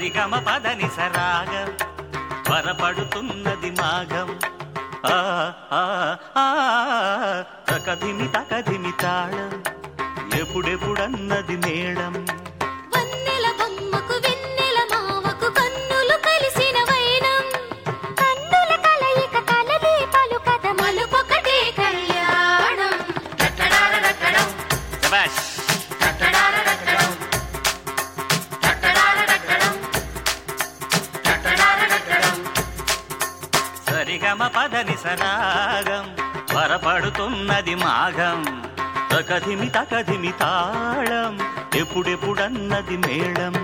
సరిగమ పదని సరాగం త్వరపడుతున్నది మాఘం ఆ ఆ ఆ తకధిమి తకధిమి తాళం ఎప్పుడెప్పుడన్నది మేళం వన్నెల బొమ్మకు వెన్నెల మావకు కన్నులు కలిసిన వైనం కన్నుల కలయిక కలలే పలుకద మలుపొకటే కళ్యాణం శభాష్ సరిగమ పదని సరాగం త్వరపడుతున్నది మాఘం తకధిమి తకధిమి తాళం ఎప్పుడెప్పుడన్నది మేళం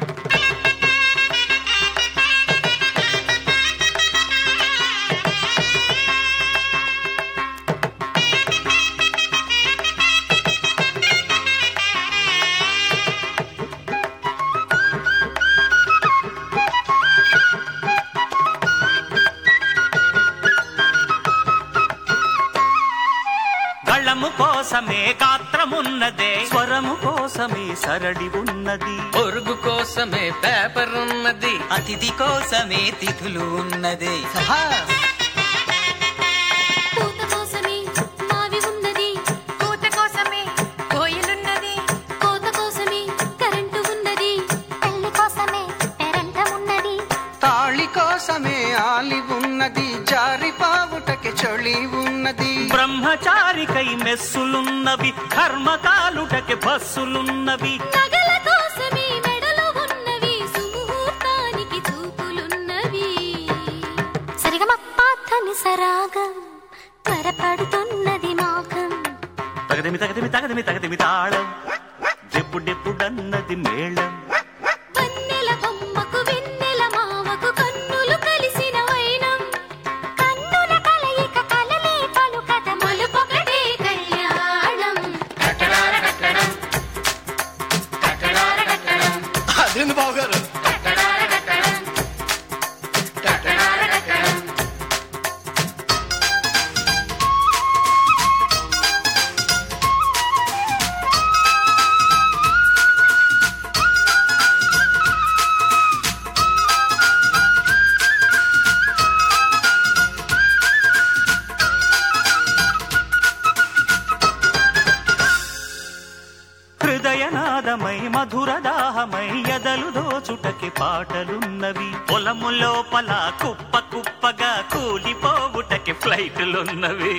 గళము కోసమే గాత్రమున్నదే స్వరము కోసమే సరడి ఉన్నది పొరుగు కోసమే పేపర్ ఉన్నది అతిథి కోసమే తిథులు ఉన్నది పూత కోసమే మావి ఉన్నది కూత కోసమే కోయిలున్నది కోత కోసమే కరెంటు ఉన్నది పెళ్లి కోసమే పెరంట ఉన్నది తాళి కోసమే ఆలి ఉన్నది జారిపావుటకి చొళి ఉన్నది బ్రహ్మచారికై మెస్సులున్నవి కర్మకాలుటకి బస్సులున్నవి నగల కోసమే మెడలో ఉన్నవి సుముహూర్తానికి చూపులున్నవి సరిగమ పాతని సరాగం త్వరపడుతున్నది మాఘం తగదిమి తగదిమి తగదిమి తగదిమి తాళం ఎప్పుడెప్పుడన్నది మేళం వన్నెల బొమ్మకు వెన్నెల మావకు కన్నులు కలిసిన వైనం కన్నుల కలయిక కలలే పలుకద మలుపొకటే కళ్యాణం అదేంది బావగారు హృదయనాదమై మధురదాహమై ఎదలు దోచుటకి పాటలున్నవి పొలము లోపల కుప్ప కుప్పగా కూలిపోవుటకి ఫ్లైటులున్నవి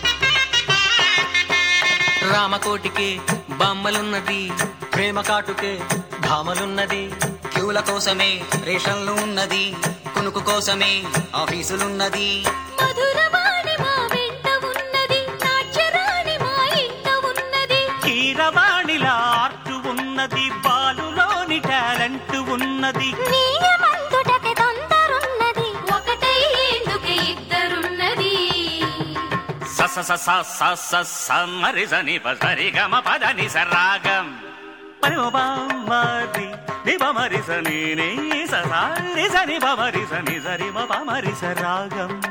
రామకోటికి బొమ్మలున్నది ప్రేమ కాటుకే భామలున్నది క్యూల కోసమే రేషన్లు ఉన్నది కునుకు కోసమే ఆఫీసులున్నది మధురవాణి మా వెంట ఉన్నది నాట్యరాణి మా ఇంట ఉన్నది కీరవాణిలా ఆర్టు ఉన్నది బాలులోని టాలెంట్ ఉన్నది నీయమందుటకి తొందరున్నది ఒకటై ఎందుకే ఇద్దరున్నది స స స స స స స మరి సని ప సరి గమ పదని సరాగం మరి ఓ బా మరి ని బ మరి సని ని స సా ని సని బ మరి సని సరి మ ప మరి సరాగం